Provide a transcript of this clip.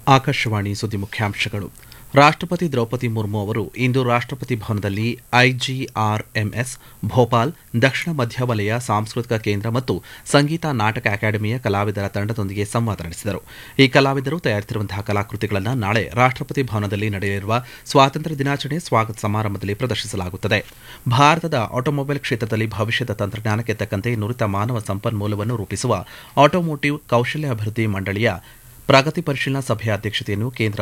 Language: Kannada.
ಆಕಾಶವಾಣಿ ಸುದ್ದಿ ಮುಖ್ಯಾಂಶಗಳು ರಾಷ್ಟಪತಿ ದ್ರೌಪದಿ ಮುರ್ಮು ಅವರು ಇಂದು ರಾಷ್ಟಪತಿ ಭವನದಲ್ಲಿ ಐಜಿಆರ್ಎಂಎಸ್ ಭೋಪಾಲ್ ದಕ್ಷಿಣ ಮಧ್ಯ ವಲಯ ಸಾಂಸ್ಕೃತಿಕ ಕೇಂದ್ರ ಮತ್ತು ಸಂಗೀತ ನಾಟಕ ಅಕಾಡೆಮಿಯ ಕಲಾವಿದರ ತಂಡದೊಂದಿಗೆ ಸಂವಾದ ನಡೆಸಿದರು ಈ ಕಲಾವಿದರು ತಯಾರಿಸಿರುವಂತಹ ಕಲಾಕೃತಿಗಳನ್ನು ನಾಳೆ ರಾಷ್ಟಪತಿ ಭವನದಲ್ಲಿ ನಡೆಯಲಿರುವ ಸ್ವಾತಂತ್ರ್ಯ ದಿನಾಚರಣೆ ಸ್ವಾಗತ ಸಮಾರಂಭದಲ್ಲಿ ಪ್ರದರ್ಶಿಸಲಾಗುತ್ತದೆ ಭಾರತದ ಆಟೋಮೊಬೈಲ್ ಕ್ಷೇತ್ರದಲ್ಲಿ ಭವಿಷ್ಯದ ತಂತ್ರಜ್ಞಾನಕ್ಕೆ ತಕ್ಕಂತೆ ನುರಿತ ಮಾನವ ಸಂಪನ್ಮೂಲವನ್ನು ರೂಪಿಸುವ ಆಟೋಮೋಟಿವ್ ಕೌಶಲ್ಯ ಅಭಿವೃದ್ಧಿ ಮಂಡಳಿಯ ಪ್ರಗತಿ ಪರಿಶೀಲನಾ ಸಭೆಯ ಅಧ್ಯಕ್ಷತೆಯನ್ನು ಕೇಂದ್ರ